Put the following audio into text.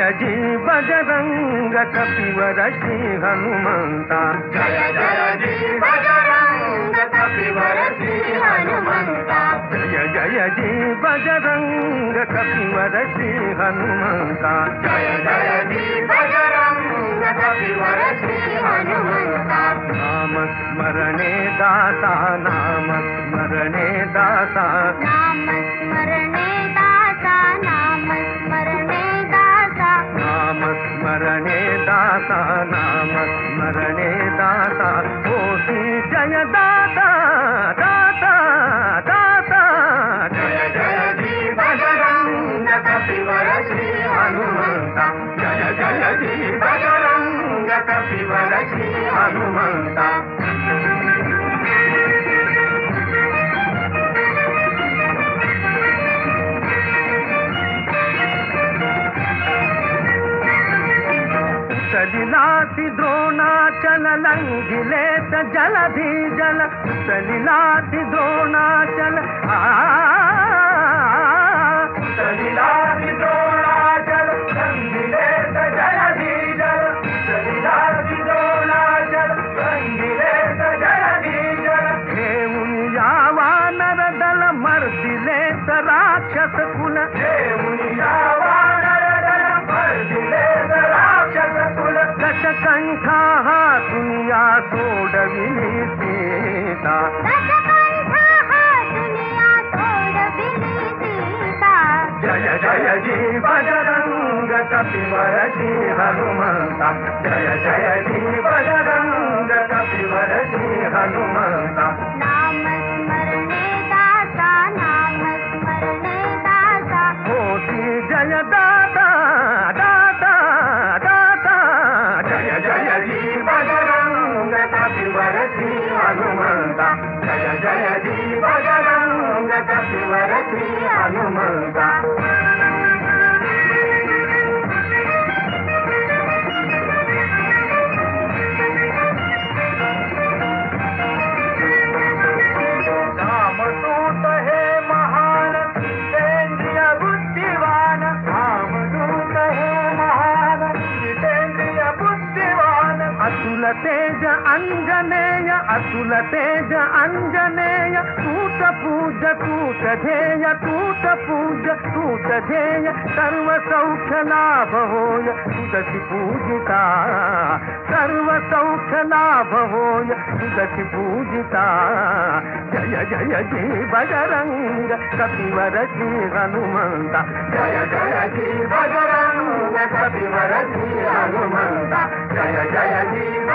G Bajranga కపివర శ్రీ హనుమంత జయ జయ జీ బజరంగ కపివర శ్రీ హనుమంత జయ జయ జీ బజరంగ కపివర శ్రీ హనుమంత జయ జయ జీ బజరంగ కపివర శ్రీ హనుమంత నామ స్మరణే దాత నామ స్మరణే దాత నామ స్మరణే దాత నామ స్మరణే దాత నామ స్మరణే దాత నామ స్మరణే దాత కోటి జయ దాత దాత దాత జయ జయ జీ బజరంగ కపివర శ్రీ హనుమంత జయ జయ జీ బజరంగ కపివర శ్రీ హనుమంత సలిలాతి ద్రోణాచల లంఘిలేత జలధి జల సలిలాతి ద్రోణాచల ఆ సలిలాతి ద్రోణాచల లంఘిలేత జలధి జల సలిలాతి ద్రోణాచల లంఘిలేత జలధి జల దేవుని యావానర దళ మర్దిలేత రాక్షస కుల దేవుని యావానర దళ మర్దిలేత రాక్షస కుల దశకంఠా దునియా తోడవిని సీత దశకంఠః దునియా తోడబిలి సీత జయ జయ జీ బజరంగ కపివర శ్రీ హనుమంత జయ జయ జీ బజరంగ కపివర శ్రీ హనుమంత నామ స్మరణే దాత నామ స్మరణే దాత కోటి జయ దాత దాత దాత జయ జయ జీ బజరంగ కపివర శ్రీ హనుమంత జయ జయ జీ బజరంగ కపివర శ్రీ హనుమంత రామదూత హే మహాన జితేంద్రియ బుద్ధివాన రామదూత హే మహాన జితేంద్రియ బుద్ధివాన అతుల తేజ అంజనేయ అతుల తేజ అంజనేయ తూత పూజ తూత ధేయ తూత పూజ తూత ధేయ సర్వ సౌఖ్య లాభ హోయ సుదసి పూజిత సర్వ సౌఖ్య లాభ హోయ సుదసి పూజిత జయ జయ జీ బజరంగ కపివర శ్రీ హనుమంత జయ జయ జీ బజరంగ కపివర శ్రీ హనుమంత జయ జయ జీ